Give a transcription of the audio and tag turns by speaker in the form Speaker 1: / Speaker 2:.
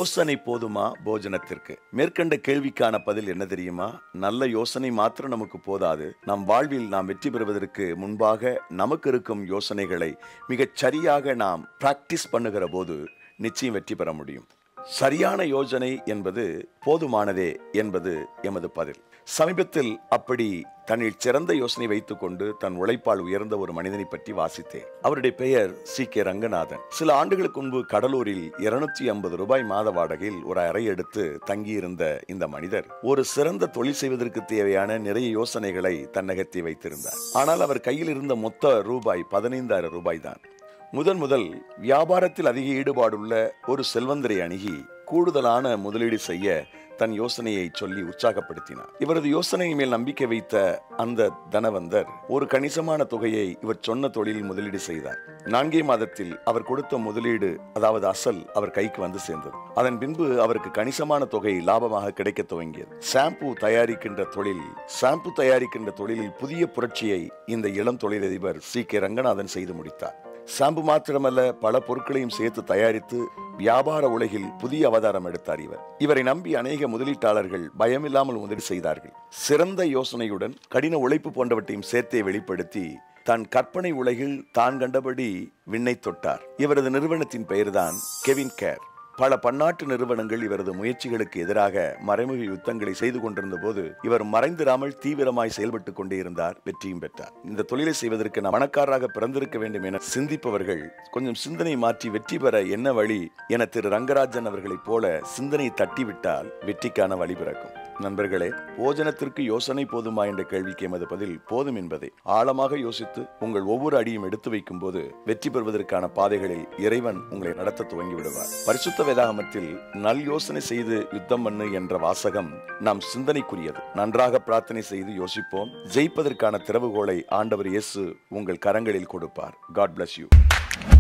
Speaker 1: யோசனை போதுமா போஜனத்திற்கு மேற்கண்ட கேள்விக்கான பதில் என்ன தெரியுமா நல்ல யோசனை மாத்திரம் நமக்கு போதாது நம் வாழ்வில் நாம் வெற்றி பெறுவதற்கு முன்பாக நமக்கு இருக்கும் யோசனைகளை மிகச் சரியாக நாம் பிராக்டிஸ் பண்ணுகிற போது நிச்சயம் வெற்றி பெற முடியும் சரியான யோசனை என்பது போதுமானதே என்பது எமது பதில் சமீபத்தில் அப்படி தன்னில் சிறந்த யோசனை வைத்துக்கொண்டு தன் உழைப்பால் உயர்ந்த ஒரு மனிதனை பற்றி வாசித்தேன் அவருடைய பெயர் சி கே ரங்கநாதன் சில ஆண்டுகளுக்கு முன்பு கடலூரில் இருநூத்தி ஐம்பது ரூபாய் மாத வாடகையில் ஒரு அறை எடுத்து தங்கியிருந்த இந்த மனிதர் ஒரு சிறந்த தொழில் செய்வதற்கு தேவையான நிறைய யோசனைகளை தன்னகத்தை வைத்திருந்தார் ஆனால் அவர் கையில் இருந்த மொத்த ரூபாய் பதினைந்தாயிரம் ரூபாய் தான் முதன் முதல் வியாபாரத்தில் அதிக ஈடுபாடுள்ள ஒரு செல்வந்தரை அணுகி கூடுதலான முதலீடு செய்ய தன் யோசனையை சொல்லி உற்சாகப்படுத்தினார் இவரது யோசனை மேல் நம்பிக்கை வைத்த அந்த தனவந்தர் ஒரு கணிசமான தொகையை இவர் சொன்ன தொழிலில் முதலீடு செய்தார் நான்கே மாதத்தில் அவர் கொடுத்த முதலீடு அதாவது அசல் அவர் கைக்கு வந்து சேர்ந்தது அதன் பின்பு அவருக்கு கணிசமான தொகை லாபமாக கிடைக்க துவங்கியது ஷாம்பு தயாரிக்கின்ற தொழில் ஷாம்பு தயாரிக்கின்ற தொழிலில் புதிய புரட்சியை இந்த இளம் தொழிலதிபர் சி கே ரங்கநாதன் செய்து முடித்தார் ஷாம்பு மாத்திரமல்ல பல பொருட்களையும் சேர்த்து தயாரித்து வியாபார உலகில் புதிய அவதாரம் எடுத்தார் இவர் இவரை நம்பி அநேக முதலீட்டாளர்கள் பயமில்லாமல் முதலீடு செய்தார்கள் சிறந்த யோசனையுடன் கடின உழைப்பு போன்றவற்றையும் சேர்த்தே வெளிப்படுத்தி தன் கற்பனை உலகில் தான் கண்டபடி விண்ணை தொட்டார் இவரது நிறுவனத்தின் பெயர்தான் கெவின் கேர் பல பன்னாட்டு நிறுவனங்கள் இவரது முயற்சிகளுக்கு எதிராக மறைமுக யுத்தங்களை செய்து கொண்டிருந்த போது இவர் மறைந்திராமல் தீவிரமாய் செயல்பட்டுக் கொண்டே இருந்தார் வெற்றியும் பெற்றார் இந்த தொழிலை செய்வதற்கு நான் பணக்காரராக பிறந்திருக்க வேண்டும் என சிந்திப்பவர்கள் கொஞ்சம் சிந்தனை மாற்றி வெற்றி பெற என்ன வழி என திரு ரங்கராஜன் அவர்களைப் போல சிந்தனை தட்டிவிட்டால் வெற்றிக்கான வழி பிறக்கும் நண்பர்களே போஜனத்திற்கு யோசனை போதுமா என்ற கேள்விக்கு எமது பதில் போதும் என்பதை ஆழமாக யோசித்து உங்கள் ஒவ்வொரு அடியும் எடுத்து வைக்கும் போது வெற்றி பெறுவதற்கான பாதைகளில் இறைவன் உங்களை நடத்த துவங்கி விடுவார் பரிசுத்த வேதாகமத்தில் நல் யோசனை செய்து யுத்தம் பண்ணு என்ற வாசகம் நாம் சிந்தனைக்குரியது நன்றாக பிரார்த்தனை செய்து யோசிப்போம் ஜெயிப்பதற்கான திறவுகோலை ஆண்டவர் இயேசு உங்கள் கரங்களில் கொடுப்பார் காட் bless யூ